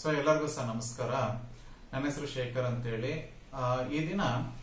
So ಎಲ್ಲರಿಗೂ ಸಹ ನಮಸ್ಕಾರ ನನ್ನ ಹೆಸರು ಶೇಖರ್ ಅಂತೇಳಿ ಆ, ಈ ದಿನ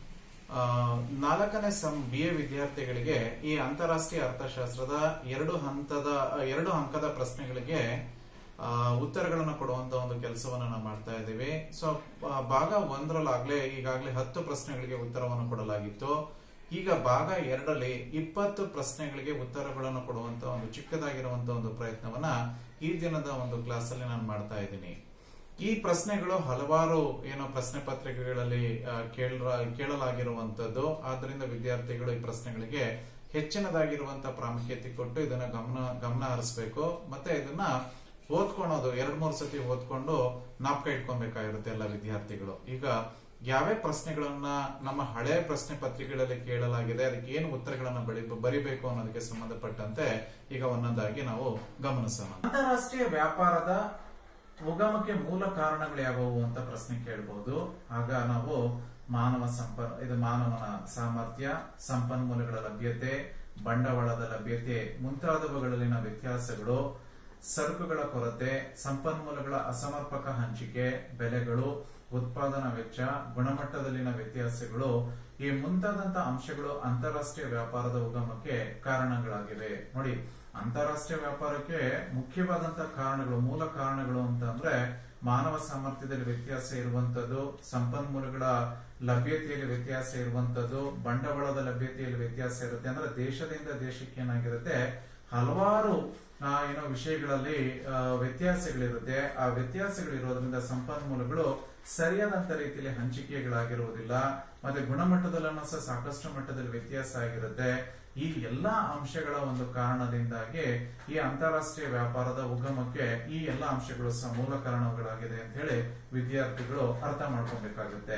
ಆ, ನಾಲ್ಕನೇ ಸಂ ಬಿ ಎ ವಿದ್ಯಾರ್ಥಿಗಳಿಗೆ ಈ ಅಂತಾರಾಷ್ಟ್ರೀಯ ಅರ್ಥಶಾಸ್ತ್ರದ ಎರಡು ಹಂತದ ಎರಡು ಅಂಕದ ಪ್ರಶ್ನೆಗಳಿಗೆ ಆ, ಉತ್ತರಗಳನ್ನು ಕೊಡುವಂತ ಒಂದು ಕೆಲಸವನ್ನ ನಾವು ಮಾಡ್ತಾ ಇದ್ದೀವಿ ಸೊ ಭಾಗ ಒಂದರಲ್ಲಾಗ್ಲೇ ಈಗಾಗಲೇ ಹತ್ತು ಪ್ರಶ್ನೆಗಳಿಗೆ ಉತ್ತರವನ್ನು ಕೊಡಲಾಗಿತ್ತು ಈಗ ಭಾಗ ಎರಡರಲ್ಲಿ ಇಪ್ಪತ್ತು ಪ್ರಶ್ನೆಗಳಿಗೆ ಉತ್ತರಗಳನ್ನು ಕೊಡುವಂತ ಒಂದು ಚಿಕ್ಕದಾಗಿರುವಂತ ಒಂದು ಪ್ರಯತ್ನವನ್ನ ಈ ದಿನದ ಒಂದು ಕ್ಲಾಸ್ ಅಲ್ಲಿ ನಾನು ಮಾಡ್ತಾ ಇದ್ದೀನಿ ಈ ಪ್ರಶ್ನೆಗಳು ಹಲವಾರು ಏನೋ ಪ್ರಶ್ನೆ ಪತ್ರಿಕೆಗಳಲ್ಲಿ ಆ, ಕೇಳ್ರ- ಕೇಳಲಾಗಿರುವಂತದ್ದು ಆದ್ರಿಂದ ವಿದ್ಯಾರ್ಥಿಗಳು ಈ ಪ್ರಶ್ನೆಗಳಿಗೆ ಹೆಚ್ಚಿನದಾಗಿರುವಂತ ಪ್ರಾಮುಖ್ಯತೆ ಕೊಟ್ಟು ಇದನ್ನ ಗಮನ ಗಮನ ಹರಿಸಬೇಕು ಮತ್ತೆ ಇದನ್ನ ಓದ್ಕೊಳೋದು ಎರಡ್ ಮೂರ್ ಸತಿ ಓದ್ಕೊಂಡು ನಾಪ್ಕ ಇಟ್ಕೊಬೇಕಾಗಿರುತ್ತೆ ಎಲ್ಲ ವಿದ್ಯಾರ್ಥಿಗಳು ಈಗ ಯಾವ್ಯಾವ ಪ್ರಶ್ನೆಗಳನ್ನ ನಮ್ಮ ಹಳೆ ಪ್ರಶ್ನೆ ಪತ್ರಿಕೆಗಳಲ್ಲಿ ಕೇಳಲಾಗಿದೆ ಅದಕ್ಕೆ ಏನು ಉತ್ತರಗಳನ್ನ ಬಳಿ ಬರಿಬೇಕು ಅನ್ನೋದಕ್ಕೆ ಸಂಬಂಧಪಟ್ಟಂತೆ ಈಗ ಒಂದೊಂದಾಗಿ ನಾವು ಗಮನಿಸೋಣ ಅಂತಾರಾಷ್ಟ್ರೀಯ ವ್ಯಾಪಾರದ ಉಗಮಕ್ಕೆ ಮೂಲ ಕಾರಣಗಳು ಯಾವುವು ಅಂತ ಪ್ರಶ್ನೆ ಕೇಳಬಹುದು ಆಗ ನಾವು ಮಾನವ ಸಂಪ ಇದು ಮಾನವನ ಸಾಮರ್ಥ್ಯ ಸಂಪನ್ಮೂಲಗಳ ಲಭ್ಯತೆ ಬಂಡವಾಳದ ಲಭ್ಯತೆ ಮುಂತಾದವುಗಳಲ್ಲಿನ ವ್ಯತ್ಯಾಸಗಳು ಸರಕುಗಳ ಕೊರತೆ ಸಂಪನ್ಮೂಲಗಳ ಅಸಮರ್ಪಕ ಹಂಚಿಕೆ ಬೆಲೆಗಳು ಉತ್ಪಾದನಾ ವೆಚ್ಚ ಗುಣಮಟ್ಟದಲ್ಲಿನ ವ್ಯತ್ಯಾಸಗಳು ಈ ಮುಂತಾದಂತ ಅಂಶಗಳು ಅಂತಾರಾಷ್ಟ್ರೀಯ ವ್ಯಾಪಾರದ ಉಗಮಕ್ಕೆ ಕಾರಣಗಳಾಗಿವೆ ನೋಡಿ ಅಂತಾರಾಷ್ಟ್ರೀಯ ವ್ಯಾಪಾರಕ್ಕೆ ಮುಖ್ಯವಾದಂತಹ ಕಾರಣಗಳು ಮೂಲ ಕಾರಣಗಳು ಅಂತ ಅಂದ್ರೆ ಮಾನವ ಸಾಮರ್ಥ್ಯದಲ್ಲಿ ವ್ಯತ್ಯಾಸ ಇರುವಂತದ್ದು ಸಂಪನ್ಮೂಲಗಳ ಲಭ್ಯತೆಯಲ್ಲಿ ವ್ಯತ್ಯಾಸ ಇರುವಂತದ್ದು ಬಂಡವಾಳದ ಲಭ್ಯತೆಯಲ್ಲಿ ವ್ಯತ್ಯಾಸ ಇರುತ್ತೆ ಅಂದ್ರೆ ದೇಶದಿಂದ ದೇಶಕ್ಕೆ ಏನಾಗಿರುತ್ತೆ ಹಲವಾರು ಆ, ಏನೋ ವಿಷಯಗಳಲ್ಲಿ ಆ, ವ್ಯತ್ಯಾಸಗಳಿರುತ್ತೆ ಆ ವ್ಯತ್ಯಾಸಗಳಿರೋದ್ರಿಂದ ಸಂಪನ್ಮೂಲಗಳು ಸರಿಯಾದಂತ ರೀತಿಯಲ್ಲಿ ಹಂಚಿಕೆಗಳಾಗಿರುವುದಿಲ್ಲ ಮತ್ತೆ ಗುಣಮಟ್ಟದಲ್ಲೂ ಸಹ ಸಾಕಷ್ಟು ಮಟ್ಟದಲ್ಲಿ ವ್ಯತ್ಯಾಸ ಆಗಿರುತ್ತೆ ಈ ಎಲ್ಲಾ ಅಂಶಗಳ ಒಂದು ಕಾರಣದಿಂದಾಗಿ ಈ ಅಂತಾರಾಷ್ಟ್ರೀಯ ವ್ಯಾಪಾರದ ಉಗಮಕ್ಕೆ ಈ ಎಲ್ಲಾ ಅಂಶಗಳು ಸಹ ಮೂಲ ಕಾರಣಗಳಾಗಿದೆ ಅಂತ ಹೇಳಿ ವಿದ್ಯಾರ್ಥಿಗಳು ಅರ್ಥ ಮಾಡ್ಕೊಬೇಕಾಗುತ್ತೆ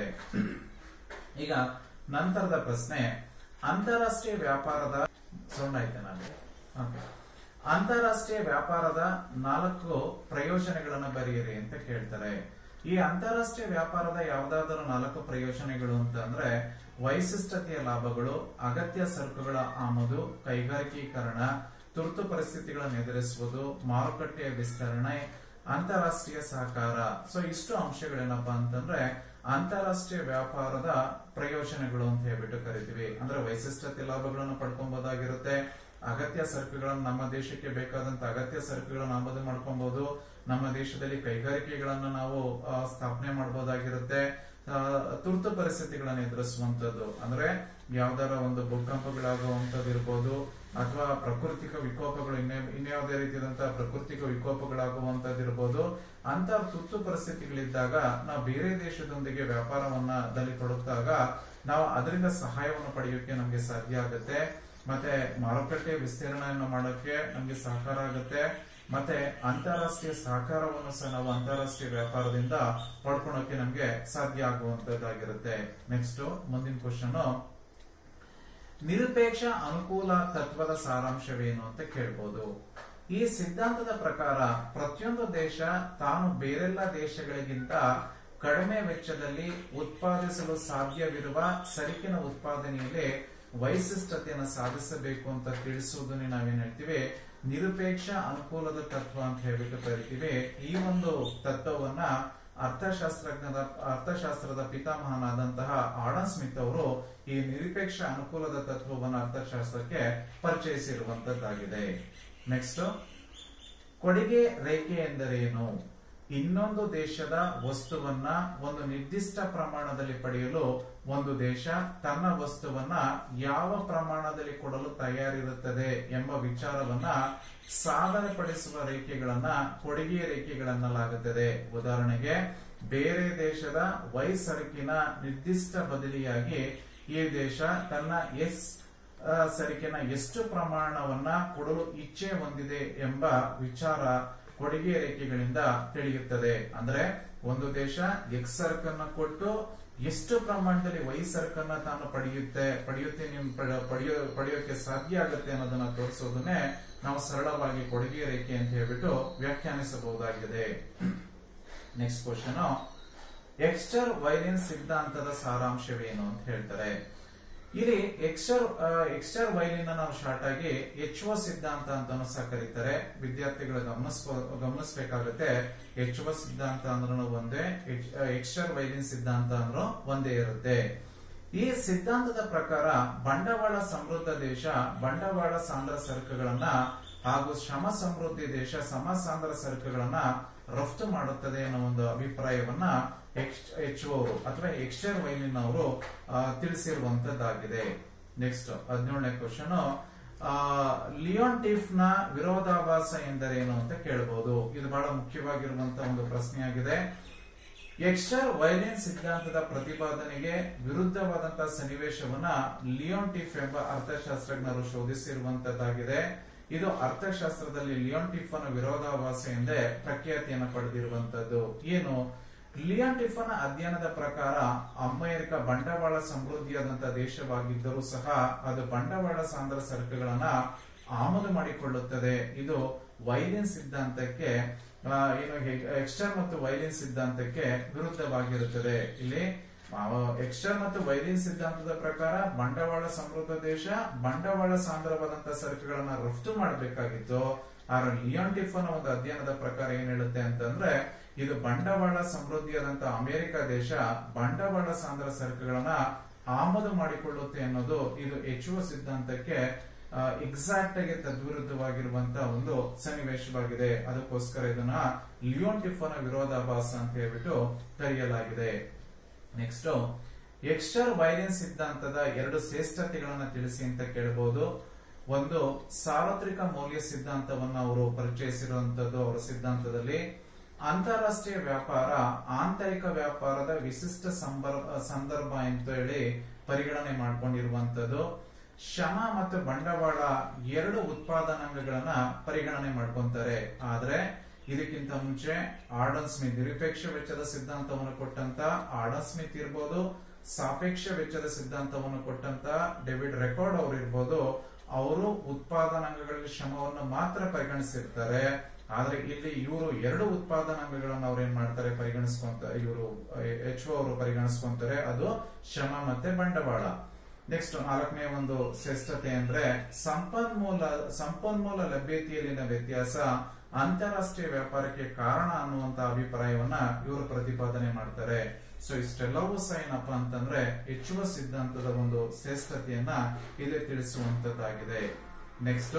ಈಗ ನಂತರದ ಪ್ರಶ್ನೆ ಅಂತಾರಾಷ್ಟ್ರೀಯ ವ್ಯಾಪಾರದ ಸೌಂಡ್ ಆಯ್ತಾ ನಾನು Okay. ಅಂತಾರಾಷ್ಟ್ರೀಯ ವ್ಯಾಪಾರದ ನಾಲ್ಕು ಪ್ರಯೋಜನಗಳನ್ನ ಬರೆಯಿರಿ ಅಂತ ಕೇಳ್ತಾರೆ ಈ ಅಂತಾರಾಷ್ಟ್ರೀಯ ವ್ಯಾಪಾರದ ಯಾವ್ದಾದರೂ ನಾಲ್ಕು ಪ್ರಯೋಜನಗಳು ಅಂತ ಅಂದ್ರೆ ವೈಶಿಷ್ಟ್ಯತೆಯ ಲಾಭಗಳು ಅಗತ್ಯ ಸರಕುಗಳ ಆಮದು ಕೈಗಾರಿಕೀಕರಣ ತುರ್ತು ಪರಿಸ್ಥಿತಿಗಳನ್ನು ಎದುರಿಸುವುದು ಮಾರುಕಟ್ಟೆಯ ವಿಸ್ತರಣೆ ಅಂತಾರಾಷ್ಟ್ರೀಯ ಸಹಕಾರ ಸೊ ಇಷ್ಟು ಅಂಶಗಳೇನಪ್ಪಾ ಅಂತಂದ್ರೆ ಅಂತಾರಾಷ್ಟ್ರೀಯ ವ್ಯಾಪಾರದ ಪ್ರಯೋಜನಗಳು ಅಂತ ಹೇಳ್ಬಿಟ್ಟು ಕರಿತೀವಿ ಅಂದ್ರೆ ವೈಶಿಷ್ಟ್ಯತೆ ಲಾಭಗಳನ್ನು ಪಡ್ಕೊಬಹುದಾಗಿರುತ್ತೆ ಅಗತ್ಯ ಸರಕುಗಳನ್ನು ನಮ್ಮ ದೇಶಕ್ಕೆ ಬೇಕಾದಂತ ಅಗತ್ಯ ಸರಕುಗಳನ್ನು ಆಮದು ಮಾಡ್ಕೊಬಹುದು ನಮ್ಮ ದೇಶದಲ್ಲಿ ಕೈಗಾರಿಕೆಗಳನ್ನ ನಾವು ಆ, ಸ್ಥಾಪನೆ ಮಾಡಬಹುದಾಗಿರುತ್ತೆ ಆ, ತುರ್ತು ಪರಿಸ್ಥಿತಿಗಳನ್ನು ಎದುರಿಸುವಂತದ್ದು ಅಂದ್ರೆ ಯಾವ್ದಾರ ಒಂದು ಭೂಕಂಪಗಳಾಗುವಂತದ್ದು ಇರ್ಬೋದು ಅಥವಾ ಪ್ರಾಕೃತಿಕ ವಿಕೋಪಗಳು ಇನ್ನೇ ಇನ್ಯಾವುದೇ ರೀತಿಯಾದಂತಹ ಪ್ರಾಕೃತಿಕ ವಿಕೋಪಗಳಾಗುವಂತದ್ದು ಇರ್ಬೋದು ಅಂತ ತುರ್ತು ಪರಿಸ್ಥಿತಿಗಳಿದ್ದಾಗ ನಾವು ಬೇರೆ ದೇಶದೊಂದಿಗೆ ವ್ಯಾಪಾರವನ್ನ ದಲ್ಲಿ ತೊಡಗಿದಾಗ ನಾವು ಅದರಿಂದ ಸಹಾಯವನ್ನು ಪಡೆಯೋಕೆ ನಮ್ಗೆ ಸಾಧ್ಯ ಆಗುತ್ತೆ ಮತ್ತೆ ಮಾರುಕಟ್ಟೆ ವಿಸ್ತರಣೆಯನ್ನು ಮಾಡೋಕೆ ನಮ್ಗೆ ಸಹಕಾರ ಆಗುತ್ತೆ ಮತ್ತೆ ಅಂತಾರಾಷ್ಟ್ರೀಯ ಸಹಕಾರವನ್ನು ಸಹ ನಾವು ಅಂತಾರಾಷ್ಟ್ರೀಯ ವ್ಯಾಪಾರದಿಂದ ಪಡ್ಕೊಳಕ್ಕೆ ನಮ್ಗೆ ಸಾಧ್ಯ ಆಗುವಂತದ್ದಾಗಿರುತ್ತೆ ನೆಕ್ಸ್ಟ್ ಮುಂದಿನ ಕ್ವಶನ್ ನಿರಪೇಕ್ಷ ಅನುಕೂಲ ತತ್ವದ ಸಾರಾಂಶವೇನು ಅಂತ ಕೇಳ್ಬೋದು ಈ ಸಿದ್ಧಾಂತದ ಪ್ರಕಾರ ಪ್ರತಿಯೊಂದು ದೇಶ ತಾನು ಬೇರೆಲ್ಲ ದೇಶಗಳಿಗಿಂತ ಕಡಿಮೆ ವೆಚ್ಚದಲ್ಲಿ ಉತ್ಪಾದಿಸಲು ಸಾಧ್ಯವಿರುವ ಸರಕಿನ ಉತ್ಪಾದನೆಯಲ್ಲಿ ವೈಶಿಷ್ಟ್ಯತೆಯನ್ನು ಸಾಧಿಸಬೇಕು ಅಂತ ತಿಳಿಸುವುದನ್ನೇ ನಾವೇನ್ ಹೇಳ್ತೀವಿ ನಿರಪೇಕ್ಷ ಅನುಕೂಲದ ತತ್ವ ಅಂತ ಹೇಳ್ಬಿಟ್ಟು ಕರಿತೀವಿ ಈ ಒಂದು ತತ್ವವನ್ನ ಅರ್ಥಶಾಸ್ತ್ರಜ್ಞದ ಅರ್ಥಶಾಸ್ತ್ರದ ಪಿತಾಮಹನಾದಂತಹ ಆಡನ್ ಸ್ಮಿತ್ ಅವರು ಈ ನಿರಪೇಕ್ಷ ಅನುಕೂಲದ ತತ್ವವನ್ನು ಅರ್ಥಶಾಸ್ತ್ರಕ್ಕೆ ಪರಿಚಯಿಸಿರುವಂತದ್ದಾಗಿದೆ ನೆಕ್ಸ್ಟ್ ಕೊಡುಗೆ ರೇಖೆ ಎಂದರೇನು ಇನ್ನೊಂದು ದೇಶದ ವಸ್ತುವನ್ನ ಒಂದು ನಿರ್ದಿಷ್ಟ ಪ್ರಮಾಣದಲ್ಲಿ ಪಡೆಯಲು ಒಂದು ದೇಶ ತನ್ನ ವಸ್ತುವನ್ನ ಯಾವ ಪ್ರಮಾಣದಲ್ಲಿ ಕೊಡಲು ತಯಾರಿರುತ್ತದೆ ಎಂಬ ವಿಚಾರವನ್ನ ಸಾಧನೆಪಡಿಸುವ ರೇಖೆಗಳನ್ನ ಕೊಡುಗೆ ರೇಖೆಗಳನ್ನಲಾಗುತ್ತದೆ ಉದಾಹರಣೆಗೆ ಬೇರೆ ದೇಶದ ವೈ ಸರಕಿನ ನಿರ್ದಿಷ್ಟ ಬದಲಿಯಾಗಿ ಈ ದೇಶ ತನ್ನ ಎಸ್ ಆ, ಸರಕಿನ ಎಷ್ಟು ಪ್ರಮಾಣವನ್ನ ಕೊಡಲು ಇಚ್ಛೆ ಹೊಂದಿದೆ ಎಂಬ ವಿಚಾರ ಕೊಡುಗೆ ರೇಖೆಗಳಿಂದ ತಿಳಿಯುತ್ತದೆ ಅಂದ್ರೆ ಒಂದು ದೇಶ ಎಕ್ಸ್ ಸರಕನ್ನ ಕೊಟ್ಟು ಎಷ್ಟು ಪ್ರಮಾಣದಲ್ಲಿ ವೈ ಸರಕನ್ನ ತಾನು ಪಡೆಯುತ್ತೆ ಪಡೆಯುತ್ತೆ ನಿಮ್ ಪಡ- ಪಡೆಯೋ ಪಡೆಯೋಕೆ ಸಾಧ್ಯ ಆಗುತ್ತೆ ಅನ್ನೋದನ್ನ ತೋರಿಸೋದನ್ನೇ ನಾವು ಸರಳವಾಗಿ ಕೊಡುಗೆ ರೇಖೆ ಅಂತ ಹೇಳ್ಬಿಟ್ಟು ವ್ಯಾಖ್ಯಾನಿಸಬಹುದಾಗಿದೆ ನೆಕ್ಸ್ಟ್ ಕ್ವಶನ್ ಎಕ್ಸ್ಟರ್ ವೈಲಿನ್ ಸಿದ್ಧಾಂತದ ಸಾರಾಂಶವೇನು ಅಂತ ಹೇಳ್ತಾರೆ ಇಲ್ಲಿ ಎಕ್ಸ್ಟರ್ ಎಕ್ಸ್ಟರ್ ವೈಲಿನ್ ನಾವು ಶಾರ್ಟ್ ಆಗಿ ಎಚ್ ಒ ಸಿದ್ಧಾಂತ ಅಂತಾನು ಸಹ ಕರೀತಾರೆ ವಿದ್ಯಾರ್ಥಿಗಳು ಗಮನಿಸ್ಕೊ ಗಮನಿಸಬೇಕಾಗುತ್ತೆ ಎಚ್ ಒ ಸಿದ್ಧಾಂತ ಅಂದ್ರೂ ಒಂದೇ ಎಕ್ಸ್ಟರ್ ವೈಲಿನ್ ಸಿದ್ಧಾಂತ ಅಂದ್ರೂ ಒಂದೇ ಇರುತ್ತೆ ಈ ಸಿದ್ಧಾಂತದ ಪ್ರಕಾರ ಬಂಡವಾಳ ಸಮೃದ್ಧ ದೇಶ ಬಂಡವಾಳ ಸಾಂದ್ರ ಸರಕುಗಳನ್ನ ಹಾಗೂ ಶ್ರಮ ಸಮೃದ್ಧಿ ದೇಶ ಸಮ ಸಾಂದ್ರ ಸರಕುಗಳನ್ನ ರಫ್ತು ಮಾಡುತ್ತದೆ ಅನ್ನೋ ಒಂದು ಅಭಿಪ್ರಾಯವನ್ನ ಎಚ್ ಅವರು ಅಥವಾ ಎಕ್ಸ್ಟರ್ ವೈಲಿನ್ ಅವರು ತಿಳಿಸಿರುವಂತದ್ದಾಗಿದೆ ನೆಕ್ಸ್ಟ್ ಹದಿನೇಳನೇ ಕ್ವಶನ್ ಲಿಯೋನ್ ಟಿಫ್ ನ ವಿರೋಧಾಭಾಸ ಎಂದರೇನು ಅಂತ ಕೇಳಬಹುದು ಇದು ಬಹಳ ಮುಖ್ಯವಾಗಿರುವಂತಹ ಒಂದು ಪ್ರಶ್ನೆಯಾಗಿದೆ ಎಕ್ಸ್ಟರ್ ವೈಲಿನ್ ಸಿದ್ಧಾಂತದ ಪ್ರತಿಪಾದನೆಗೆ ವಿರುದ್ಧವಾದಂತಹ ಸನ್ನಿವೇಶವನ್ನ ಲಿಯೋನ್ ಟಿಫ್ ಎಂಬ ಅರ್ಥಶಾಸ್ತ್ರಜ್ಞರು ಶೋಧಿಸಿರುವಂತದ್ದಾಗಿದೆ ಇದು ಅರ್ಥಶಾಸ್ತ್ರದಲ್ಲಿ ಲಿಯೋನ್ ಟಿಫ್ ಅನ್ನು ವಿರೋಧಾಭಾಸ ಎಂದೇ ಪ್ರಖ್ಯಾತಿಯನ್ನು ಪಡೆದಿರುವಂತದ್ದು ಏನು ಲಿಯಾನ್ ಟಿಫನ್ ಅಧ್ಯಯನದ ಪ್ರಕಾರ ಅಮೆರಿಕ ಬಂಡವಾಳ ಸಮೃದ್ಧಿಯಾದಂತಹ ದೇಶವಾಗಿದ್ದರೂ ಸಹ ಅದು ಬಂಡವಾಳ ಸಾಂದ್ರ ಸರಕುಗಳನ್ನ ಆಮದು ಮಾಡಿಕೊಳ್ಳುತ್ತದೆ ಇದು ವೈಲಿನ್ ಸಿದ್ಧಾಂತಕ್ಕೆ ಆ, ಏನು ಎಕ್ಸ್ಟರ್ ಮತ್ತು ವೈಲಿನ್ ಸಿದ್ಧಾಂತಕ್ಕೆ ವಿರುದ್ಧವಾಗಿರುತ್ತದೆ ಇಲ್ಲಿ ಎಕ್ಸ್ಟರ್ ಮತ್ತು ವೈಲಿನ್ ಸಿದ್ಧಾಂತದ ಪ್ರಕಾರ ಬಂಡವಾಳ ಸಮೃದ್ಧ ದೇಶ ಬಂಡವಾಳ ಸಾಂದ್ರವಾದಂತಹ ಸರಕುಗಳನ್ನ ರಫ್ತು ಮಾಡಬೇಕಾಗಿತ್ತು ಆದ್ರೆ ಲಿಯಾನ್ ಟಿಫನ್ ಒಂದು ಅಧ್ಯಯನದ ಪ್ರಕಾರ ಏನ್ ಹೇಳುತ್ತೆ ಅಂತಂದ್ರೆ ಇದು ಬಂಡವಾಳ ಸಮೃದ್ಧಿಯಾದಂತಹ ಅಮೆರಿಕ ದೇಶ ಬಂಡವಾಳ ಸಾಂದ್ರ ಸರಕುಗಳನ್ನ ಆಮದು ಮಾಡಿಕೊಳ್ಳುತ್ತೆ ಅನ್ನೋದು ಇದು ಹೆಚ್ಚುವ ಸಿದ್ಧಾಂತಕ್ಕೆ ಎಕ್ಸಾಕ್ಟ್ ಆಗಿ ತದ್ವಿರುದ್ಧವಾಗಿರುವಂತಹ ಒಂದು ಸನ್ನಿವೇಶವಾಗಿದೆ ಅದಕ್ಕೋಸ್ಕರ ಇದನ್ನ ಲಿಯೋನ್ ಟಿಫನ್ ವಿರೋಧಾಭಾಸ ಅಂತ ಹೇಳ್ಬಿಟ್ಟು ಕರೆಯಲಾಗಿದೆ ನೆಕ್ಸ್ಟ್ ಎಕ್ಸ್ಟರ್ ವೈಲಿನ್ ಸಿದ್ಧಾಂತದ ಎರಡು ಶ್ರೇಷ್ಠತೆಗಳನ್ನ ತಿಳಿಸಿ ಅಂತ ಕೇಳಬಹುದು ಒಂದು ಸಾರ್ವತ್ರಿಕ ಮೌಲ್ಯ ಸಿದ್ಧಾಂತವನ್ನು ಅವರು ಪರಿಚಯಿಸಿರುವಂತದ್ದು ಅವರ ಸಿದ್ಧಾಂತದಲ್ಲಿ ಅಂತಾರಾಷ್ಟ್ರೀಯ ವ್ಯಾಪಾರ ಆಂತರಿಕ ವ್ಯಾಪಾರದ ವಿಶಿಷ್ಟ ಸಂಬರ್- ಸಂದರ್ಭ ಅಂತ ಹೇಳಿ ಪರಿಗಣನೆ ಮಾಡ್ಕೊಂಡಿರುವಂತದ್ದು ಶ್ರಮ ಮತ್ತು ಬಂಡವಾಳ ಎರಡು ಉತ್ಪಾದನಾಂಗಗಳನ್ನ ಪರಿಗಣನೆ ಮಾಡ್ಕೊಂತಾರೆ ಆದ್ರೆ ಇದಕ್ಕಿಂತ ಮುಂಚೆ ಆರ್ಡನ್ ಸ್ಮಿತ್ ನಿರಪೇಕ್ಷ ವೆಚ್ಚದ ಸಿದ್ಧಾಂತವನ್ನು ಕೊಟ್ಟಂತ ಆರ್ಡನ್ ಸ್ಮಿತ್ ಇರ್ಬೋದು ಸಾಪೇಕ್ಷ ವೆಚ್ಚದ ಸಿದ್ಧಾಂತವನ್ನು ಕೊಟ್ಟಂತ ಡೇವಿಡ್ ರೆಕಾರ್ಡ್ ಅವರು ಇರ್ಬೋದು ಅವರು ಉತ್ಪಾದನಾಂಗಗಳಲ್ಲಿ ಶ್ರಮವನ್ನು ಮಾತ್ರ ಪರಿಗಣಿಸಿರ್ತಾರೆ ಆದ್ರೆ ಇಲ್ಲಿ ಇವರು ಎರಡು ಉತ್ಪಾದನಾಂಗಗಳನ್ನು ಅವ್ರು ಏನ್ ಮಾಡ್ತಾರೆ ಪರಿಗಣಿಸ್ಕೊಂತ ಇವರು ಎಚ್ ಅವರು ಪರಿಗಣಿಸ್ಕೊಂತಾರೆ ಅದು ಶ್ರಮ ಮತ್ತೆ ಬಂಡವಾಳ ನೆಕ್ಸ್ಟ್ ನಾಲ್ಕನೇ ಒಂದು ಶ್ರೇಷ್ಠತೆ ಅಂದ್ರೆ ಸಂಪನ್ಮೂಲ ಸಂಪನ್ಮೂಲ ಲಭ್ಯತೆಯಲ್ಲಿನ ವ್ಯತ್ಯಾಸ ಅಂತಾರಾಷ್ಟ್ರೀಯ ವ್ಯಾಪಾರಕ್ಕೆ ಕಾರಣ ಅನ್ನುವಂತ ಅಭಿಪ್ರಾಯವನ್ನ ಇವರು ಪ್ರತಿಪಾದನೆ ಮಾಡ್ತಾರೆ ಸೊ ಇಷ್ಟೆಲ್ಲವೂ ಸಹ ಏನಪ್ಪ ಅಂತಂದ್ರೆ ಹೆಚ್ಚುವ ಸಿದ್ಧಾಂತದ ಒಂದು ಶ್ರೇಷ್ಠತೆಯನ್ನ ಇಲ್ಲಿ ತಿಳಿಸುವಂತದ್ದಾಗಿದೆ ನೆಕ್ಸ್ಟ್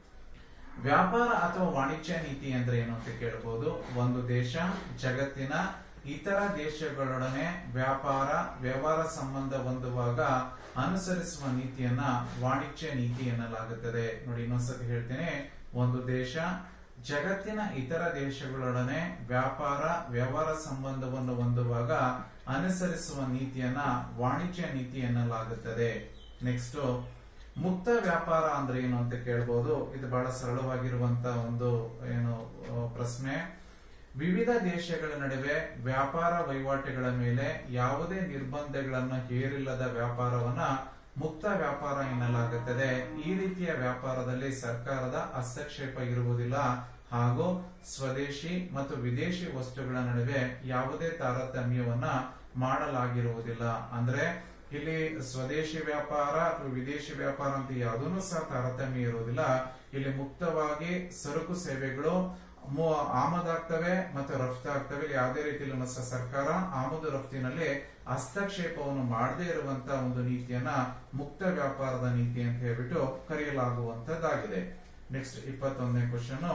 ವ್ಯಾಪಾರ ಅಥವಾ ವಾಣಿಜ್ಯ ನೀತಿ ಅಂದ್ರೆ ಏನು ಅಂತ ಕೇಳಬಹುದು ಒಂದು ದೇಶ ಜಗತ್ತಿನ ಇತರ ದೇಶಗಳೊಡನೆ ವ್ಯಾಪಾರ ವ್ಯವಹಾರ ಸಂಬಂಧ ಹೊಂದುವಾಗ ಅನುಸರಿಸುವ ನೀತಿಯನ್ನ ವಾಣಿಜ್ಯ ನೀತಿ ಎನ್ನಲಾಗುತ್ತದೆ ನೋಡಿ ಇನ್ನೊಂದ್ಸತಿ ಹೇಳ್ತೇನೆ ಒಂದು ದೇಶ ಜಗತ್ತಿನ ಇತರ ದೇಶಗಳೊಡನೆ ವ್ಯಾಪಾರ ವ್ಯವಹಾರ ಸಂಬಂಧವನ್ನು ಹೊಂದುವಾಗ ಅನುಸರಿಸುವ ನೀತಿಯನ್ನ ವಾಣಿಜ್ಯ ನೀತಿ ಎನ್ನಲಾಗುತ್ತದೆ ನೆಕ್ಸ್ಟ್ ಮುಕ್ತ ವ್ಯಾಪಾರ ಅಂದ್ರೆ ಏನು ಅಂತ ಕೇಳಬಹುದು ಇದು ಬಹಳ ಸರಳವಾಗಿರುವಂತ ಒಂದು ಏನು ಆ, ಪ್ರಶ್ನೆ ವಿವಿಧ ದೇಶಗಳ ನಡುವೆ ವ್ಯಾಪಾರ ವಹಿವಾಟುಗಳ ಮೇಲೆ ಯಾವುದೇ ನಿರ್ಬಂಧಗಳನ್ನು ಹೇರಿಲ್ಲದ ವ್ಯಾಪಾರವನ್ನ ಮುಕ್ತ ವ್ಯಾಪಾರ ಎನ್ನಲಾಗುತ್ತದೆ ಈ ರೀತಿಯ ವ್ಯಾಪಾರದಲ್ಲಿ ಸರ್ಕಾರದ ಹಸ್ತಕ್ಷೇಪ ಇರುವುದಿಲ್ಲ ಹಾಗೂ ಸ್ವದೇಶಿ ಮತ್ತು ವಿದೇಶಿ ವಸ್ತುಗಳ ನಡುವೆ ಯಾವುದೇ ತಾರತಮ್ಯವನ್ನ ಮಾಡಲಾಗಿರುವುದಿಲ್ಲ ಅಂದ್ರೆ ಇಲ್ಲಿ ಸ್ವದೇಶಿ ವ್ಯಾಪಾರ ಅಥವಾ ವಿದೇಶಿ ವ್ಯಾಪಾರ ಅಂತ ಯಾವುದೂ ಸಹ ತಾರತಮ್ಯ ಇರುವುದಿಲ್ಲ ಇಲ್ಲಿ ಮುಕ್ತವಾಗಿ ಸರಕು ಸೇವೆಗಳು ಮು- ಆಮದಾಗ್ತವೆ ಮತ್ತು ರಫ್ತಾಗ್ತವೆ ಇಲ್ಲಿ ಯಾವುದೇ ರೀತಿಯಲ್ಲೂ ಸಹ ಸರ್ಕಾರ ಆಮದು ರಫ್ತಿನಲ್ಲಿ ಹಸ್ತಕ್ಷೇಪವನ್ನು ಮಾಡದೇ ಇರುವಂತ ಒಂದು ನೀತಿಯನ್ನ ಮುಕ್ತ ವ್ಯಾಪಾರದ ನೀತಿ ಅಂತ ಹೇಳ್ಬಿಟ್ಟು ಕರೆಯಲಾಗುವಂತದ್ದಾಗಿದೆ ನೆಕ್ಸ್ಟ್ ಇಪ್ಪತ್ತೊಂದನೇ ಕ್ವಶನ್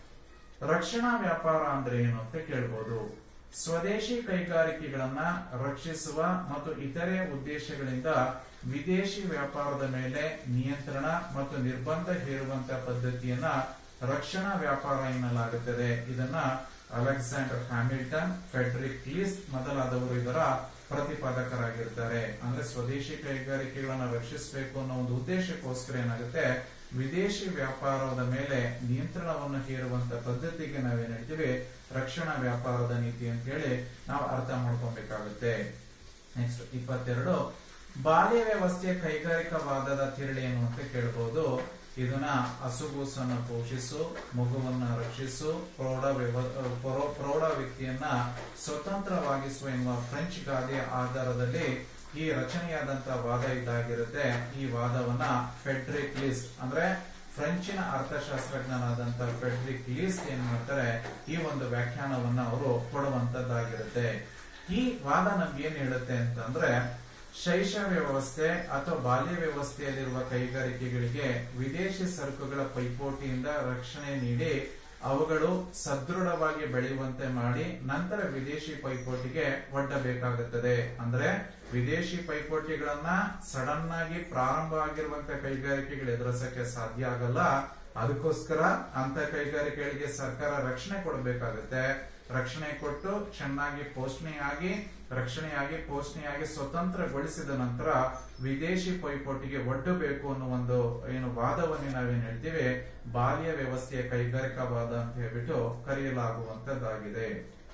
ರಕ್ಷಣಾ ವ್ಯಾಪಾರ ಅಂದ್ರೆ ಏನು ಅಂತ ಕೇಳಬಹುದು ಸ್ವದೇಶಿ ಕೈಗಾರಿಕೆಗಳನ್ನ ರಕ್ಷಿಸುವ ಮತ್ತು ಇತರೆ ಉದ್ದೇಶಗಳಿಂದ ವಿದೇಶಿ ವ್ಯಾಪಾರದ ಮೇಲೆ ನಿಯಂತ್ರಣ ಮತ್ತು ನಿರ್ಬಂಧ ಹೇರುವಂತ ಪದ್ಧತಿಯನ್ನ ರಕ್ಷಣಾ ವ್ಯಾಪಾರ ಎನ್ನಲಾಗುತ್ತದೆ ಇದನ್ನ ಅಲೆಕ್ಸಾಂಡರ್ ಹ್ಯಾಮಿಲ್ಟನ್ ಫೆಡ್ರಿಕ್ ಲೀಸ್ಟ್ ಮೊದಲಾದವರು ಇದರ ಪ್ರತಿಪಾದಕರಾಗಿರ್ತಾರೆ ಅಂದ್ರೆ ಸ್ವದೇಶಿ ಕೈಗಾರಿಕೆಗಳನ್ನ ರಕ್ಷಿಸಬೇಕು ಅನ್ನೋ ಒಂದು ಉದ್ದೇಶಕ್ಕೋಸ್ಕರ ಏನಾಗುತ್ತೆ ವಿದೇಶಿ ವ್ಯಾಪಾರದ ಮೇಲೆ ನಿಯಂತ್ರಣವನ್ನು ಹೇರುವಂತ ಪದ್ಧತಿಗೆ ನಾವೇನ್ ಹೇಳ್ತೀವಿ ರಕ್ಷಣಾ ವ್ಯಾಪಾರದ ನೀತಿ ಅಂತ ಹೇಳಿ ನಾವು ಅರ್ಥ ಮಾಡ್ಕೊಬೇಕಾಗುತ್ತೆ ನೆಕ್ಸ್ಟ್ ಇಪ್ಪತ್ತೆರಡು ಬಾಲ್ಯ ವ್ಯವಸ್ಥೆಯ ಕೈಗಾರಿಕಾವಾದದ ತಿರುಳೇನು ಅಂತ ಕೇಳಬಹುದು ಇದನ್ನ ಹಸುಗೂಸನ್ನು ಪೋಷಿಸು ಮಗುವನ್ನ ರಕ್ಷಿಸು ಪ್ರೌಢ ವ್ಯವ- ಪ್ರೌ- ಪ್ರೌಢ ವ್ಯಕ್ತಿಯನ್ನ ಸ್ವತಂತ್ರವಾಗಿಸುವ ಎನ್ನುವ ಫ್ರೆಂಚ್ ಗಾದೆಯ ಆಧಾರದಲ್ಲಿ ಈ ರಚನೆಯಾದಂತ ವಾದ ಇದಾಗಿರುತ್ತೆ ಈ ವಾದವನ್ನ ಫೆಡ್ರಿಕ್ ಲಿಸ್ಟ್ ಅಂದ್ರೆ ಫ್ರೆಂಚಿನ ಅರ್ಥಶಾಸ್ತ್ರಜ್ಞನಾದಂತ ಫೆಡ್ರಿಕ್ ಲೀಸ್ಟ್ ಏನ್ ಮಾಡ್ತಾರೆ ಈ ಒಂದು ವ್ಯಾಖ್ಯಾನವನ್ನ ಅವರು ಕೊಡುವಂತದ್ದಾಗಿರುತ್ತೆ ಈ ವಾದ ನಮ್ಗೆ ಏನ್ ಹೇಳುತ್ತೆ ಅಂತಂದ್ರೆ ಶೈಶವ ವ್ಯವಸ್ಥೆ ಅಥವಾ ಬಾಲ್ಯ ವ್ಯವಸ್ಥೆಯಲ್ಲಿರುವ ಕೈಗಾರಿಕೆಗಳಿಗೆ ವಿದೇಶಿ ಸರಕುಗಳ ಪೈಪೋಟಿಯಿಂದ ರಕ್ಷಣೆ ನೀಡಿ ಅವುಗಳು ಸದೃಢವಾಗಿ ಬೆಳೆಯುವಂತೆ ಮಾಡಿ ನಂತರ ವಿದೇಶಿ ಪೈಪೋಟಿಗೆ ಒಡ್ಡಬೇಕಾಗುತ್ತದೆ ಅಂದ್ರೆ ವಿದೇಶಿ ಪೈಪೋಟಿಗಳನ್ನ ಸಡನ್ ಆಗಿ ಪ್ರಾರಂಭ ಆಗಿರುವಂತ ಕೈಗಾರಿಕೆಗಳು ಎದುರಿಸಕ್ಕೆ ಸಾಧ್ಯ ಆಗಲ್ಲ ಅದಕ್ಕೋಸ್ಕರ ಅಂತ ಕೈಗಾರಿಕೆಗಳಿಗೆ ಸರ್ಕಾರ ರಕ್ಷಣೆ ಕೊಡಬೇಕಾಗುತ್ತೆ ರಕ್ಷಣೆ ಕೊಟ್ಟು ಚೆನ್ನಾಗಿ ಪೋಷಣೆಯಾಗಿ ರಕ್ಷಣೆಯಾಗಿ ಪೋಷಣೆಯಾಗಿ ಸ್ವತಂತ್ರಗೊಳಿಸಿದ ನಂತರ ವಿದೇಶಿ ಪೈಪೋಟಿಗೆ ಒಡ್ಡಬೇಕು ಅನ್ನೋ ಒಂದು ಏನು ವಾದವನ್ನೇ ನಾವೇನ್ ಹೇಳ್ತೀವಿ ಬಾಲ್ಯ ವ್ಯವಸ್ಥೆಯ ಕೈಗಾರಿಕಾವಾದ ಅಂತ ಹೇಳ್ಬಿಟ್ಟು ಕರೆಯಲಾಗುವಂತದ್ದಾಗಿದೆ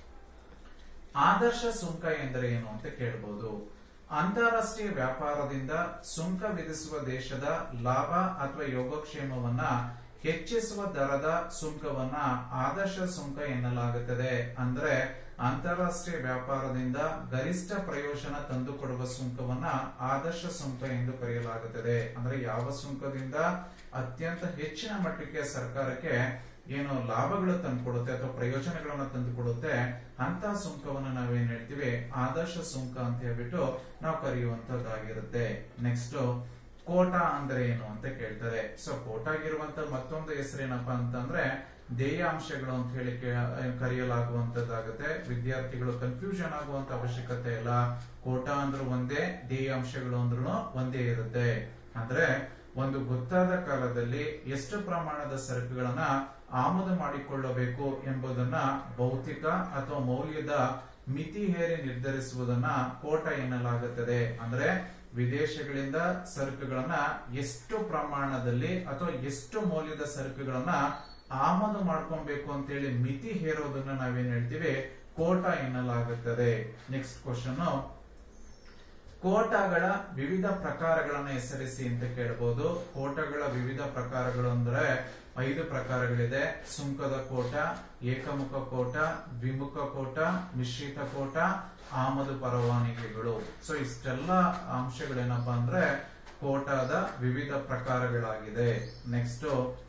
ಆದರ್ಶ ಸುಂಕ ಎಂದರೆ ಏನು ಅಂತ ಕೇಳಬಹುದು ಅಂತಾರಾಷ್ಟ್ರೀಯ ವ್ಯಾಪಾರದಿಂದ ಸುಂಕ ವಿಧಿಸುವ ದೇಶದ ಲಾಭ ಅಥವಾ ಯೋಗಕ್ಷೇಮವನ್ನ ಹೆಚ್ಚಿಸುವ ದರದ ಸುಂಕವನ್ನ ಆದರ್ಶ ಸುಂಕ ಎನ್ನಲಾಗುತ್ತದೆ ಅಂದ್ರೆ ಅಂತಾರಾಷ್ಟ್ರೀಯ ವ್ಯಾಪಾರದಿಂದ ಗರಿಷ್ಠ ಪ್ರಯೋಜನ ತಂದುಕೊಡುವ ಸುಂಕವನ್ನ ಆದರ್ಶ ಸುಂಕ ಎಂದು ಕರೆಯಲಾಗುತ್ತದೆ ಅಂದ್ರೆ ಯಾವ ಸುಂಕದಿಂದ ಅತ್ಯಂತ ಹೆಚ್ಚಿನ ಮಟ್ಟಕ್ಕೆ ಸರ್ಕಾರಕ್ಕೆ ಏನು ಲಾಭಗಳು ತಂದುಕೊಡುತ್ತೆ ಅಥವಾ ಪ್ರಯೋಜನಗಳನ್ನ ತಂದುಕೊಡುತ್ತೆ ಅಂತ ಸುಂಕವನ್ನ ನಾವೇನ್ ಹೇಳ್ತೀವಿ ಆದರ್ಶ ಸುಂಕ ಅಂತ ಹೇಳ್ಬಿಟ್ಟು ನಾವು ಕರೆಯುವಂತದ್ದಾಗಿರುತ್ತೆ ನೆಕ್ಸ್ಟ್ ಕೋಟಾ ಅಂದ್ರೆ ಏನು ಅಂತ ಕೇಳ್ತಾರೆ ಸೊ ಕೋಟಾಗಿರುವಂತ ಮತ್ತೊಂದು ಹೆಸರೇನಪ್ಪಾ ಅಂತಂದ್ರೆ ಧ್ಯೇಯಾಂಶಗಳು ಅಂತ ಹೇಳಿ ಕರೆಯಲಾಗುವಂತದ್ದಾಗುತ್ತೆ ವಿದ್ಯಾರ್ಥಿಗಳು ಕನ್ಫ್ಯೂಷನ್ ಆಗುವಂತ ಅವಶ್ಯಕತೆ ಇಲ್ಲ ಕೋಟಾ ಅಂದ್ರೂ ಒಂದೇ ಧ್ಯೇಯಾಂಶಗಳು ಅಂದ್ರೂ ಒಂದೇ ಇರುತ್ತೆ ಅಂದ್ರೆ ಒಂದು ಗೊತ್ತಾದ ಕಾಲದಲ್ಲಿ ಎಷ್ಟು ಪ್ರಮಾಣದ ಸರಕುಗಳನ್ನ ಆಮದು ಮಾಡಿಕೊಳ್ಳಬೇಕು ಎಂಬುದನ್ನ ಭೌತಿಕ ಅಥವಾ ಮೌಲ್ಯದ ಮಿತಿ ಹೇರಿ ನಿರ್ಧರಿಸುವುದನ್ನ ಕೋಟ ಎನ್ನಲಾಗುತ್ತದೆ ಅಂದ್ರೆ ವಿದೇಶಗಳಿಂದ ಸರಕುಗಳನ್ನ ಎಷ್ಟು ಪ್ರಮಾಣದಲ್ಲಿ ಅಥವಾ ಎಷ್ಟು ಮೌಲ್ಯದ ಸರಕುಗಳನ್ನ ಆಮದು ಮಾಡ್ಕೊಬೇಕು ಅಂತೇಳಿ ಮಿತಿ ಹೇರೋದನ್ನ ನಾವೇನ್ ಹೇಳ್ತೀವಿ ಕೋಟ ಎನ್ನಲಾಗುತ್ತದೆ ನೆಕ್ಸ್ಟ್ ಕ್ವಶನ್ ಕೋಟಾಗಳ ವಿವಿಧ ಪ್ರಕಾರಗಳನ್ನ ಹೆಸರಿಸಿ ಅಂತ ಕೇಳಬಹುದು ಕೋಟಗಳ ವಿವಿಧ ಪ್ರಕಾರಗಳು ಅಂದ್ರೆ ಐದು ಪ್ರಕಾರಗಳಿದೆ ಸುಂಕದ ಕೋಟ ಏಕಮುಖ ಕೋಟ ದ್ವಿಮುಖ ಕೋಟ ಮಿಶ್ರಿತ ಕೋಟ ಆಮದು ಪರವಾನಗಿಗಳು ಸೊ ಇಷ್ಟೆಲ್ಲ ಅಂಶಗಳೇನಪ್ಪಾ ಅಂದ್ರೆ ಕೋಟಾದ ವಿವಿಧ ಪ್ರಕಾರಗಳಾಗಿದೆ ನೆಕ್ಸ್ಟ್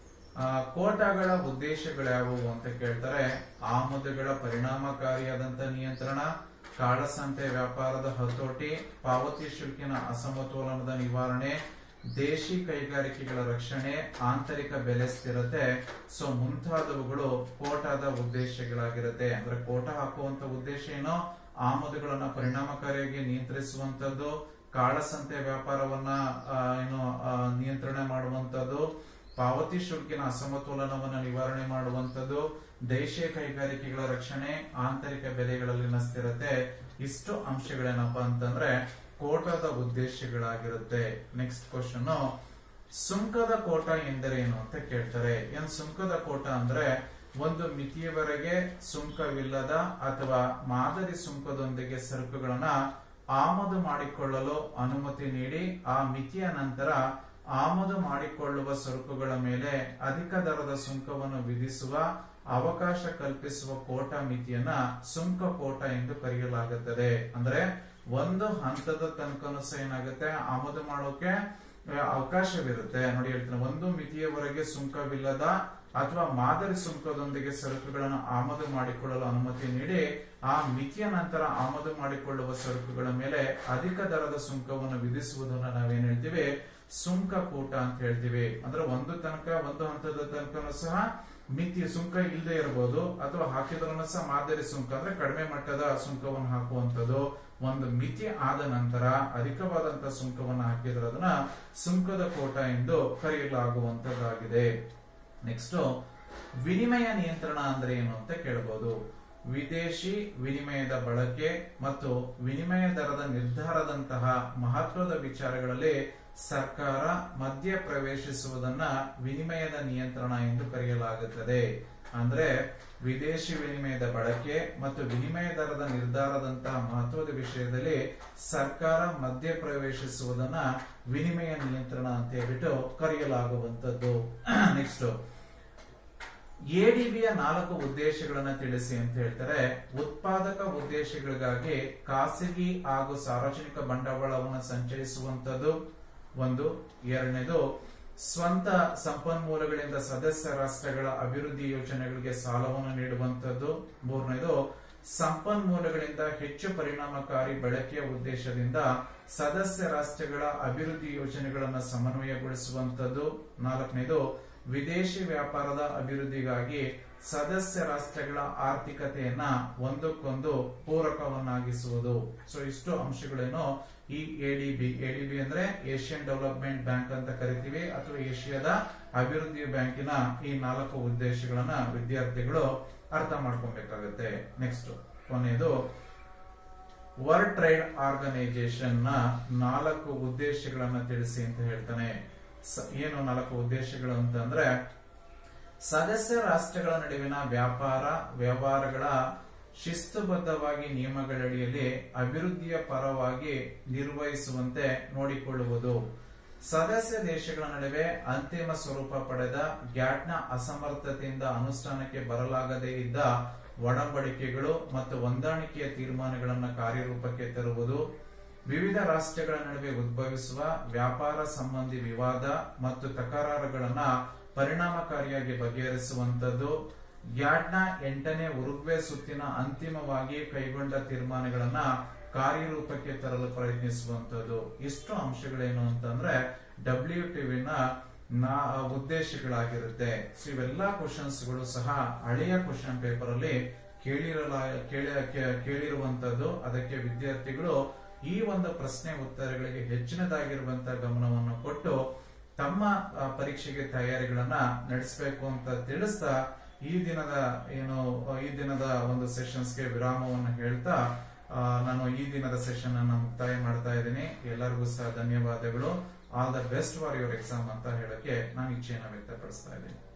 ಕೋಟಾಗಳ ಉದ್ದೇಶಗಳು ಯಾವುವು ಅಂತ ಕೇಳ್ತಾರೆ ಆಮದುಗಳ ಪರಿಣಾಮಕಾರಿಯಾದಂತ ನಿಯಂತ್ರಣ ಕಾಳಸಂತೆ ವ್ಯಾಪಾರದ ಹತೋಟಿ ಪಾವತಿ ಶುಲ್ಕಿನ ಅಸಮತೋಲನದ ನಿವಾರಣೆ ದೇಶಿ ಕೈಗಾರಿಕೆಗಳ ರಕ್ಷಣೆ ಆಂತರಿಕ ಬೆಲೆ ಸ್ಥಿರತೆ ಸೊ ಮುಂತಾದವುಗಳು ಕೋಟಾದ ಉದ್ದೇಶಗಳಾಗಿರುತ್ತೆ ಅಂದ್ರೆ ಕೋಟ ಹಾಕುವಂತ ಉದ್ದೇಶ ಏನೋ ಆಮದುಗಳನ್ನ ಪರಿಣಾಮಕಾರಿಯಾಗಿ ನಿಯಂತ್ರಿಸುವಂತದ್ದು ಕಾಳಸಂತೆ ವ್ಯಾಪಾರವನ್ನ ಏನು ನಿಯಂತ್ರಣ ಮಾಡುವಂತದ್ದು ಪಾವತಿ ಶುಲ್ಕಿನ ಅಸಮತೋಲನವನ್ನು ನಿವಾರಣೆ ಮಾಡುವಂತದ್ದು ದೇಶೀಯ ಕೈಗಾರಿಕೆಗಳ ರಕ್ಷಣೆ ಆಂತರಿಕ ಬೆಲೆಗಳಲ್ಲಿನ ಸ್ಥಿರತೆ ಇಷ್ಟು ಅಂಶಗಳೇನಪ್ಪಾ ಅಂತಂದ್ರೆ ಕೋಟದ ಉದ್ದೇಶಗಳಾಗಿರುತ್ತೆ ನೆಕ್ಸ್ಟ್ ಕ್ವಶನ್ ಸುಂಕದ ಕೋಟ ಎಂದರೇನು ಅಂತ ಕೇಳ್ತಾರೆ ಏನ್ ಸುಂಕದ ಕೋಟ ಅಂದ್ರೆ ಒಂದು ಮಿತಿಯವರೆಗೆ ಸುಂಕವಿಲ್ಲದ ಅಥವಾ ಮಾದರಿ ಸುಂಕದೊಂದಿಗೆ ಸರಕುಗಳನ್ನ ಆಮದು ಮಾಡಿಕೊಳ್ಳಲು ಅನುಮತಿ ನೀಡಿ ಆ ಮಿತಿಯ ನಂತರ ಆಮದು ಮಾಡಿಕೊಳ್ಳುವ ಸರಕುಗಳ ಮೇಲೆ ಅಧಿಕ ದರದ ಸುಂಕವನ್ನು ವಿಧಿಸುವ ಅವಕಾಶ ಕಲ್ಪಿಸುವ ಕೋಟ ಮಿತಿಯನ್ನ ಸುಂಕ ಕೋಟ ಎಂದು ಕರೆಯಲಾಗುತ್ತದೆ ಅಂದ್ರೆ ಒಂದು ಹಂತದ ತನಕನೂ ಸಹ ಏನಾಗುತ್ತೆ ಆಮದು ಮಾಡೋಕೆ ಅವಕಾಶವಿರುತ್ತೆ ನೋಡಿ ಹೇಳ್ತೀನಿ ಒಂದು ಮಿತಿಯವರೆಗೆ ಸುಂಕವಿಲ್ಲದ ಅಥವಾ ಮಾದರಿ ಸುಂಕದೊಂದಿಗೆ ಸರಕುಗಳನ್ನು ಆಮದು ಮಾಡಿಕೊಳ್ಳಲು ಅನುಮತಿ ನೀಡಿ ಆ ಮಿತಿಯ ನಂತರ ಆಮದು ಮಾಡಿಕೊಳ್ಳುವ ಸರಕುಗಳ ಮೇಲೆ ಅಧಿಕ ದರದ ಸುಂಕವನ್ನು ವಿಧಿಸುವುದನ್ನು ನಾವೇನ್ ಹೇಳ್ತೀವಿ ಸುಂಕ ಕೂಟ ಅಂತ ಹೇಳ್ತೀವಿ ಅಂದ್ರೆ ಒಂದು ತನಕ ಒಂದು ಹಂತದ ತನಕನೂ ಸಹ ಮಿತಿ ಸುಂಕ ಇಲ್ಲದೆ ಇರಬಹುದು ಅಥವಾ ಹಾಕಿದ್ರೂ ಸಹ ಮಾದರಿ ಸುಂಕ ಅಂದ್ರೆ ಕಡಿಮೆ ಮಟ್ಟದ ಸುಂಕವನ್ನು ಹಾಕುವಂತದ್ದು ಒಂದು ಮಿತಿ ಆದ ನಂತರ ಅಧಿಕವಾದಂತಹ ಸುಂಕವನ್ನು ಹಾಕಿದ್ರೆ ಅದನ್ನ ಸುಂಕದ ಕೋಟ ಎಂದು ಕರೆಯಲಾಗುವಂತದ್ದಾಗಿದೆ ನೆಕ್ಸ್ಟ್ ವಿನಿಮಯ ನಿಯಂತ್ರಣ ಅಂದ್ರೆ ಏನು ಅಂತ ಕೇಳಬಹುದು ವಿದೇಶಿ ವಿನಿಮಯದ ಬಳಕೆ ಮತ್ತು ವಿನಿಮಯ ದರದ ನಿರ್ಧಾರದಂತಹ ಮಹತ್ವದ ವಿಚಾರಗಳಲ್ಲಿ ಸರ್ಕಾರ ಮಧ್ಯ ಪ್ರವೇಶಿಸುವುದನ್ನ ವಿನಿಮಯದ ನಿಯಂತ್ರಣ ಎಂದು ಕರೆಯಲಾಗುತ್ತದೆ ಅಂದ್ರೆ ವಿದೇಶಿ ವಿನಿಮಯದ ಬಳಕೆ ಮತ್ತು ವಿನಿಮಯ ದರದ ನಿರ್ಧಾರದಂತಹ ಮಹತ್ವದ ವಿಷಯದಲ್ಲಿ ಸರ್ಕಾರ ಮಧ್ಯ ಪ್ರವೇಶಿಸುವುದನ್ನ ವಿನಿಮಯ ನಿಯಂತ್ರಣ ಅಂತ ಹೇಳ್ಬಿಟ್ಟು ಕರೆಯಲಾಗುವಂತದ್ದು ನೆಕ್ಸ್ಟ್ ಎಡಿಬಿಯ ನಾಲ್ಕು ಉದ್ದೇಶಗಳನ್ನ ತಿಳಿಸಿ ಅಂತ ಹೇಳ್ತಾರೆ ಉತ್ಪಾದಕ ಉದ್ದೇಶಗಳಿಗಾಗಿ ಖಾಸಗಿ ಹಾಗೂ ಸಾರ್ವಜನಿಕ ಬಂಡವಾಳವನ್ನು ಸಂಚಯಿಸುವಂತದ್ದು ಒಂದು ಎರಡನೇದು ಸ್ವಂತ ಸಂಪನ್ಮೂಲಗಳಿಂದ ಸದಸ್ಯ ರಾಷ್ಟ್ರಗಳ ಅಭಿವೃದ್ಧಿ ಯೋಜನೆಗಳಿಗೆ ಸಾಲವನ್ನು ನೀಡುವಂತದ್ದು ಮೂರನೇದು ಸಂಪನ್ಮೂಲಗಳಿಂದ ಹೆಚ್ಚು ಪರಿಣಾಮಕಾರಿ ಬಳಕೆಯ ಉದ್ದೇಶದಿಂದ ಸದಸ್ಯ ರಾಷ್ಟ್ರಗಳ ಅಭಿವೃದ್ಧಿ ಯೋಜನೆಗಳನ್ನು ಸಮನ್ವಯಗೊಳಿಸುವಂತದ್ದು ನಾಲ್ಕನೇದು ವಿದೇಶಿ ವ್ಯಾಪಾರದ ಅಭಿವೃದ್ಧಿಗಾಗಿ ಸದಸ್ಯ ರಾಷ್ಟ್ರಗಳ ಆರ್ಥಿಕತೆಯನ್ನ ಒಂದಕ್ಕೊಂದು ಪೂರಕವನ್ನಾಗಿಸುವುದು ಸೊ ಇಷ್ಟು ಅಂಶಗಳೇನು ಈ ಎಡಿಬಿ ಎಡಿಬಿ ಅಂದ್ರೆ ಏಷ್ಯನ್ ಡೆವಲಪ್ಮೆಂಟ್ ಬ್ಯಾಂಕ್ ಅಂತ ಕರಿತೀವಿ ಅಥವಾ ಏಷ್ಯಾದ ಅಭಿವೃದ್ಧಿ ಬ್ಯಾಂಕಿನ ಈ ನಾಲ್ಕು ಉದ್ದೇಶಗಳನ್ನ ವಿದ್ಯಾರ್ಥಿಗಳು ಅರ್ಥ ಮಾಡ್ಕೊಬೇಕಾಗುತ್ತೆ ನೆಕ್ಸ್ಟ್ ಕೊನೆಯದು ವರ್ಲ್ಡ್ ಟ್ರೇಡ್ ಆರ್ಗನೈಸೇಷನ್ ನ ನಾಲ್ಕು ಉದ್ದೇಶಗಳನ್ನ ತಿಳಿಸಿ ಅಂತ ಹೇಳ್ತಾನೆ ಸ- ಏನು ನಾಲ್ಕು ಉದ್ದೇಶಗಳು ಅಂತಂದ್ರೆ ಸದಸ್ಯ ರಾಷ್ಟ್ರಗಳ ನಡುವಿನ ವ್ಯಾಪಾರ ವ್ಯವಹಾರಗಳ ಶಿಸ್ತುಬದ್ಧವಾಗಿ ನಿಯಮಗಳಡಿಯಲ್ಲಿ ಅಭಿವೃದ್ಧಿಯ ಪರವಾಗಿ ನಿರ್ವಹಿಸುವಂತೆ ನೋಡಿಕೊಳ್ಳುವುದು ಸದಸ್ಯ ದೇಶಗಳ ನಡುವೆ ಅಂತಿಮ ಸ್ವರೂಪ ಪಡೆದ ಗ್ಯಾಟ್ನ ಅಸಮರ್ಥತೆಯಿಂದ ಅನುಷ್ಠಾನಕ್ಕೆ ಬರಲಾಗದೇ ಇದ್ದ ಒಡಂಬಡಿಕೆಗಳು ಮತ್ತು ಹೊಂದಾಣಿಕೆಯ ತೀರ್ಮಾನಗಳನ್ನು ಕಾರ್ಯರೂಪಕ್ಕೆ ತರುವುದು ವಿವಿಧ ರಾಷ್ಟ್ರಗಳ ನಡುವೆ ಉದ್ಭವಿಸುವ ವ್ಯಾಪಾರ ಸಂಬಂಧಿ ವಿವಾದ ಮತ್ತು ತಕರಾರುಗಳನ್ನ ಪರಿಣಾಮಕಾರಿಯಾಗಿ ಬಗೆಹರಿಸುವಂತದ್ದು ಗ್ಯಾಟ್ನ ಎಂಟನೇ ಉರುಗ್ವೆ ಸುತ್ತಿನ ಅಂತಿಮವಾಗಿ ಕೈಗೊಂಡ ತೀರ್ಮಾನಗಳನ್ನ ಕಾರ್ಯರೂಪಕ್ಕೆ ತರಲು ಪ್ರಯತ್ನಿಸುವಂತದ್ದು ಇಷ್ಟು ಅಂಶಗಳೇನು ಅಂತಂದ್ರೆ ಡಬ್ಲ್ಯೂ ಟಿವಿನ ನಾ ಉದ್ದೇಶಗಳಾಗಿರುತ್ತೆ ಸೊ ಇವೆಲ್ಲಾ ಕ್ವಶನ್ಸ್ಗಳು ಸಹ ಹಳೆಯ ಕ್ವಶನ್ ಪೇಪರ್ ಅಲ್ಲಿ ಕೇಳಿರಲ ಕೇಳಿ- ಕೇ- ಕೇಳಿರುವಂತದ್ದು ಅದಕ್ಕೆ ವಿದ್ಯಾರ್ಥಿಗಳು ಈ ಒಂದು ಪ್ರಶ್ನೆ ಉತ್ತರಗಳಿಗೆ ಹೆಚ್ಚಿನದಾಗಿರುವಂತಹ ಗಮನವನ್ನು ಕೊಟ್ಟು ತಮ್ಮ ಆ, ಪರೀಕ್ಷೆಗೆ ತಯಾರಿಗಳನ್ನ ನಡೆಸಬೇಕು ಅಂತ ತಿಳಿಸ್ತಾ ಈ ದಿನದ ಏನು ಆ, ಈ ದಿನದ ಒಂದು ಸೆಷನ್ಸ್ಗೆ ವಿರಾಮವನ್ನು ಹೇಳ್ತಾ ಆ, ನಾನು ಈ ದಿನದ ಸೆಷನ್ ಅನ್ನ ಮುಕ್ತಾಯ ಮಾಡ್ತಾ ಇದ್ದೀನಿ ಎಲ್ಲರಿಗೂ ಸಹ ಧನ್ಯವಾದಗಳು all the best for your exam ಅಂತ ಹೇಳಕ್ಕೆ ನಾನು ಇಚ್ಛೆಯನ್ನು ವ್ಯಕ್ತಪಡಿಸ್ತಾ ಇದ್ದೀನಿ